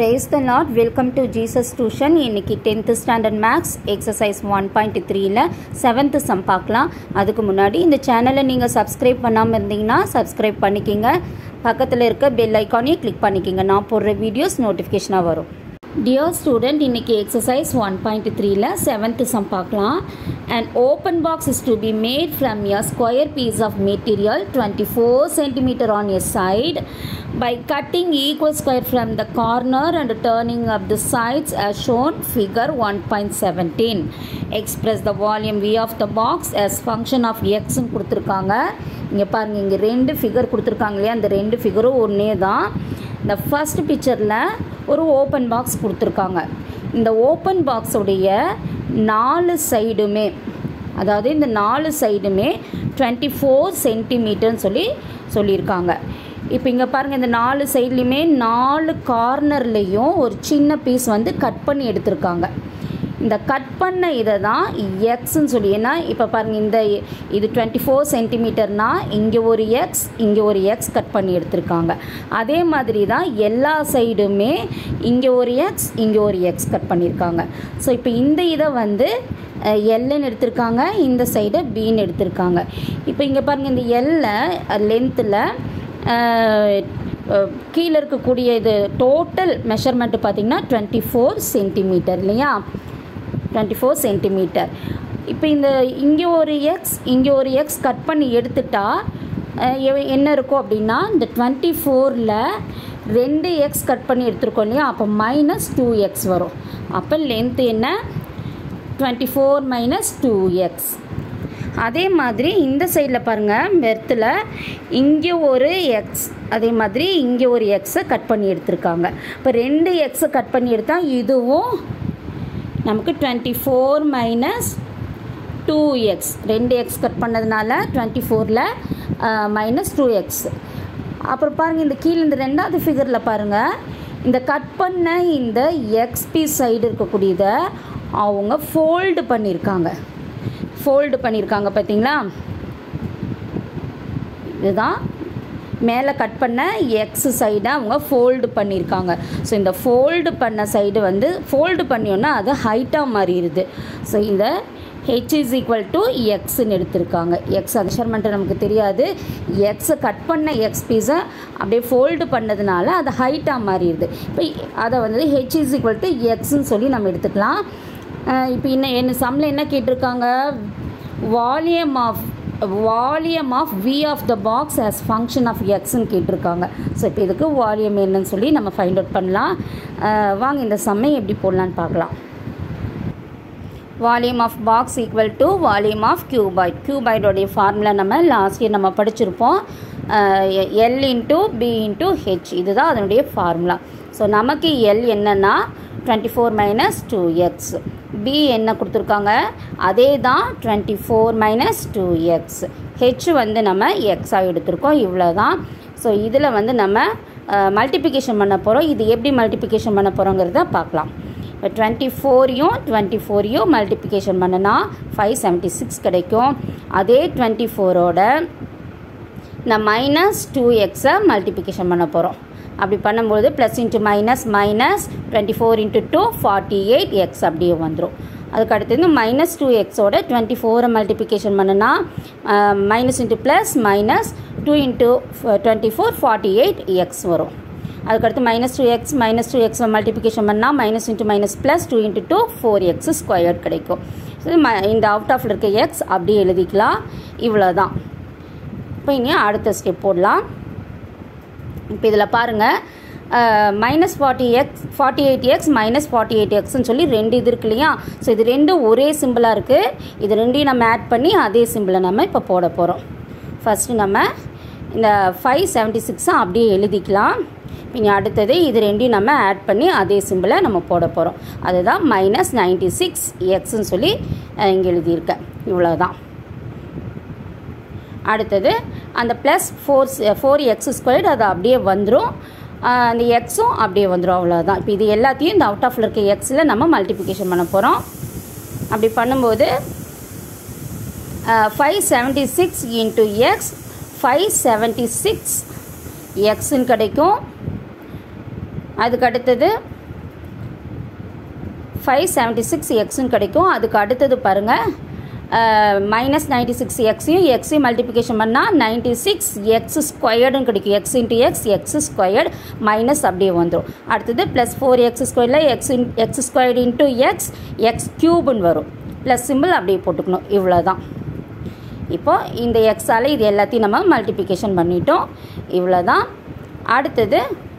praise the lord welcome to jesus tuition இன்னைக்கு tenth standard maths exercise one point த்ரீல seventh sum பார்க்கலாம் அதுக்கு முன்னாடி இந்த சேனலை நீங்கள் சப்ஸ்கிரைப் பண்ணாமல் இருந்தீங்கன்னா சப்ஸ்கிரைப் பண்ணிக்கிங்க பக்கத்தில் இருக்க பெல் ஐக்கானையும் கிளிக் பண்ணிக்கிங்க நான் போடுற வீடியோஸ் நோட்டிஃபிகேஷனாக வரும் டியர் ஸ்டூடெண்ட் இன்னைக்கு எக்ஸசைஸ் ஒன் பாயிண்ட் த்ரீல செவன்த்து சம் பார்க்கலாம் and open box is to be made from a square piece of material twenty four centimetre on a side by cutting equal square from the corner and turning up the sides as shown figure 1.17 express the volume v of the box as function of x ன்னு கொடுத்துருக்காங்க இங்கே பாருங்கள் இங்கே ரெண்டு figure கொடுத்துருக்காங்க இல்லையா அந்த ரெண்டு ஃபிகரும் ஒன்றே தான் இந்த ஃபஸ்ட் பிக்சரில் ஒரு ஓப்பன் பாக்ஸ் கொடுத்துருக்காங்க இந்த ஓப்பன் பாக்ஸுடைய நாலு சைடுமே அதாவது இந்த நாலு சைடுமே டுவெண்ட்டி ஃபோர் சென்டிமீட்டர்னு சொல்லி சொல்லியிருக்காங்க இப்போ இங்கே பாருங்கள் இந்த நாலு சைட்லேயுமே நாலு கார்னர்லேயும் ஒரு சின்ன பீஸ் வந்து கட் பண்ணி எடுத்திருக்காங்க இந்த கட் பண்ண இதை தான் எக்ஸ்ன்னு சொல்லி ஏன்னா இப்போ பாருங்கள் இந்த இது டுவெண்ட்டி ஃபோர் சென்டிமீட்டர்னால் இங்கே ஒரு எக்ஸ் இங்கே ஒரு எக்ஸ் கட் பண்ணி எடுத்திருக்காங்க அதே மாதிரி தான் எல்லா சைடுமே இங்கே ஒரு எக்ஸ் இங்கே ஒரு எக்ஸ் கட் பண்ணியிருக்காங்க ஸோ இப்போ இந்த இதை வந்து எல்லுன்னு எடுத்திருக்காங்க இந்த சைடை பின்னு எடுத்திருக்காங்க இப்போ இங்கே பாருங்கள் இந்த எல்லை லென்த்தில் கீழே இருக்கக்கூடிய இது டோட்டல் மெஷர்மெண்ட்டு பார்த்திங்கன்னா டுவெண்ட்டி ஃபோர் சென்டிமீட்டர் இல்லையா டுவெண்ட்டி ஃபோர் சென்டிமீட்டர் இப்போ இந்த இங்கே ஒரு எக்ஸ் இங்கே ஒரு எக்ஸ் கட் பண்ணி எடுத்துட்டா என்ன இருக்கும் அப்படின்னா இந்த டுவெண்ட்டி ஃபோரில் ரெண்டு எக்ஸ் கட் பண்ணி எடுத்துருக்கோம் இல்லையா அப்போ மைனஸ் டூ எக்ஸ் வரும் அப்போ லென்த்து என்ன twenty four minus two X அதே மாதிரி இந்த சைடில் பாருங்கள் மெர்த்தில் இங்கே ஒரு எக்ஸ் அதே மாதிரி இங்கே ஒரு எக்ஸை கட் பண்ணி எடுத்திருக்காங்க இப்போ ரெண்டு எக்ஸை கட் பண்ணி எடுத்தால் இதுவும் நமக்கு twenty four minus two X ரெண்டு எக்ஸ் கட் பண்ணதுனால டுவெண்ட்டி ஃபோரில் மைனஸ் டூ எக்ஸ் அப்புறம் பாருங்கள் இந்த கீழே இந்த ரெண்டாவது ஃபிகரில் பாருங்கள் இந்த கட் பண்ண இந்த எக்ஸ்பி சைடு இருக்கக்கூடியதை அவங்க ஃபோல்டு பண்ணியிருக்காங்க ஃபோல்டு பண்ணியிருக்காங்க பார்த்தீங்களா இதுதான் மேலே கட் பண்ண எக்ஸ் சைடை அவங்க ஃபோல்டு பண்ணியிருக்காங்க ஸோ இந்த ஃபோல்டு பண்ண சைடு வந்து ஃபோல்டு பண்ணியோன்னா அது ஹைட்டாக மாறிடுது ஸோ இந்த ஹெச் இஸ் ஈக்குவல் டு எக்ஸ்ன்னு எடுத்திருக்காங்க எக்ஸ் மெஷர்மெண்ட்டு நமக்கு தெரியாது எக்ஸை கட் பண்ண எக்ஸ் பீஸை அப்படியே ஃபோல்டு பண்ணதுனால அது ஹைட்டாக மாறிடுது இப்போ அதை வந்து ஹெச் இஸ் ஈக்குவல் டு எக்ஸ்ன்னு சொல்லி நம்ம எடுத்துக்கலாம் இப்போ இன்னும் என்ன சம்மில் என்ன கேட்டிருக்காங்க volume of volume of V of the box as function of எக்ஸ்ன்னு கேட்டிருக்காங்க ஸோ இப்போ இதுக்கு வால்யூம் என்னன்னு சொல்லி நம்ம ஃபைண்ட் அவுட் பண்ணலாம் வாங்க இந்த சம்மை எப்படி போடலான்னு பார்க்கலாம் volume of box equal to volume of cuboid கியூபாய்டோடைய ஃபார்முலா நம்ம லாஸ்ட் இயர் நம்ம படிச்சிருப்போம் L into B into H இதுதான் அதனுடைய ஃபார்முலா ஸோ நமக்கு எல் என்னென்னா twenty four minus two X B என்ன கொடுத்துருக்காங்க அதே தான் twenty four minus two X H வந்து நம்ம எக்ஸாக எடுத்திருக்கோம் இவ்வளோ தான் ஸோ இதில் வந்து நம்ம மல்டிப்ளிகேஷன் பண்ண போகிறோம் இது எப்படி மல்டிப்ளிகேஷன் பண்ண போகிறோங்கிறத பார்க்கலாம் இப்போ டுவெண்ட்டி ஃபோரையும் டுவெண்ட்டி ஃபோரையும் மல்டிப்ளிகேஷன் பண்ணினா ஃபைவ் செவன்ட்டி சிக்ஸ் கிடைக்கும் அதே டுவெண்ட்டி ஃபோரோட நான் மைனஸ் டூ எக்ஸை மல்டிப்ளிகேஷன் பண்ண போகிறோம் அப்படி பண்ணும்போது plus into minus minus twenty four into two forty eight X அப்படியே வந்துடும் அதுக்கு அடுத்தது மைனஸ் டூ எக்ஸோட டுவெண்ட்டி ஃபோரை மல்டிப்ளிகேஷன் பண்ணுனா minus into plus minus two into twenty four forty eight X வரும் அதுக்கடுத்து minus two X minus two X multiplication பண்ணால் minus into minus plus two into two four X squared கிடைக்கும் so இந்த out ஆஃபில் இருக்க X அப்படியே எழுதிக்கலாம் இவ்வளோ தான் இப்போ இனி அடுத்த ஸ்டெப் போடலாம் இப்போ இதில் பாருங்கள் minus forty X forty eight X minus forty eight எக்ஸ்ன்னு சொல்லி ரெண்டு இது இருக்கு இல்லையா ஸோ இது ரெண்டும் ஒரே சிம்பிளாக இருக்குது இது ரெண்டையும் நம்ம ஆட் பண்ணி அதே சிம்பிளை நம்ம இப்போ போட போகிறோம் ஃபஸ்ட்டு நம்ம இந்த ஃபைவ் செவன்ட்டி சிக்ஸை அப்படியே எழுதிக்கலாம் இனி அடுத்தது இது ரெண்டையும் நம்ம ஆட் பண்ணி அதே சிம்பிளை நம்ம போட போகிறோம் அதுதான் மைனஸ் நைன்ட்டி சிக்ஸ் எக்ஸ்ன்னு சொல்லி இங்கே எழுதியிருக்கேன் இவ்வளோ தான் அடுத்தது அந்த plus four four X squared அது அப்படியே வந்துடும் அந்த எக்ஸும் அப்படியே வந்துடும் அவ்வளோதான் இப்போ இது எல்லாத்தையும் இந்த அவுட் ஆஃபில் இருக்க எக்ஸில் நம்ம மல்டிப்ளிகேஷன் பண்ண போகிறோம் அப்படி பண்ணும்போது five seventy six into X five seventy six எக்ஸுன்னு கிடைக்கும் அதுக்கு அடுத்தது ஃபைவ் செவன்ட்டி சிக்ஸ் எக்ஸுன்னு கிடைக்கும் அதுக்கு அடுத்தது பாருங்கள் மைனஸ் நைன்டி சிக்ஸ் எக்ஸையும் எக்ஸையும் மல்டிப்ளிகேஷன் பண்ணால் நைன்டி சிக்ஸ் எக்ஸ் ஸ்கொயர்டுன்னு கிடைக்கும் X into X X squared minus அப்படியே வந்துடும் அடுத்தது ப்ளஸ் ஃபோர் எக்ஸ் ஸ்கொயரில் X in X squared into X X க்யூப்னு வரும் ப்ளஸ் சிம்பிள் அப்படியே போட்டுக்கணும் இவ்வளோ தான் இப்போ இந்த எக்ஸால் இது எல்லாத்தையும் நம்ம மல்டிப்ளிகேஷன் பண்ணிட்டோம் இவ்வளோ தான் அடுத்தது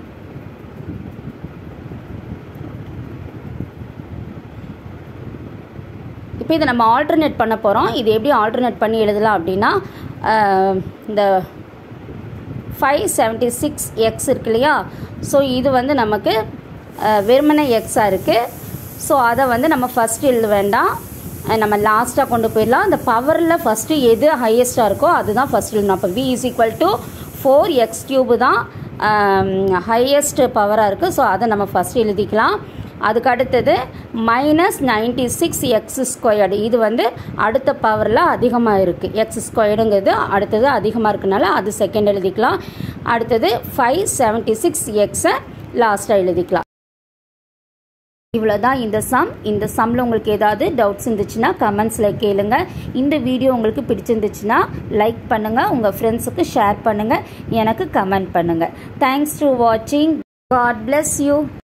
இப்போ இதை நம்ம ஆல்டர்னேட் பண்ண போகிறோம் இது எப்படி ஆல்டர்னேட் பண்ணி எழுதலாம் அப்படின்னா இந்த ஃபைவ் செவன்ட்டி சிக்ஸ் எக்ஸ் இருக்கு இல்லையா ஸோ இது வந்து நமக்கு வெறுமனை எக்ஸாக இருக்குது ஸோ அதை வந்து நம்ம ஃபஸ்ட்டு எழுத வேண்டாம் நம்ம லாஸ்ட்டாக கொண்டு போயிடலாம் அந்த பவரில் ஃபஸ்ட்டு எது ஹையஸ்ட்டாக இருக்கோ அதுதான் ஃபஸ்ட் எழுதணும் அப்போ V is equal to four X cube தான் ஹையஸ்ட் பவராக இருக்குது ஸோ அதை நம்ம ஃபஸ்ட் எழுதிக்கலாம் அதுக்கு அடுத்தது minus ninety six X squared இது வந்து அடுத்த பவரில் அதிகமாக இருக்குது எக்ஸ் ஸ்கொயர்டுங்கிறது அடுத்தது அதிகமாக இருக்கனால அது செகண்ட் எழுதிக்கலாம் அடுத்தது ஃபைவ் செவன்ட்டி சிக்ஸ் எக்ஸை லாஸ்ட்டாக எழுதிக்கலாம் இவ்வளோ தான் இந்த சம் இந்த சம்மில் உங்களுக்கு ஏதாவது டவுட்ஸ் இருந்துச்சுன்னா கமெண்ட்ஸில் கேளுங்க இந்த வீடியோ உங்களுக்கு பிடிச்சிருந்துச்சுன்னா லைக் பண்ணுங்கள் உங்கள் ஃப்ரெண்ட்ஸுக்கு ஷேர் பண்ணுங்கள் எனக்கு கமெண்ட் பண்ணுங்கள் தேங்க்ஸ் டு வாட்சிங் காட் பிளஸ் யூ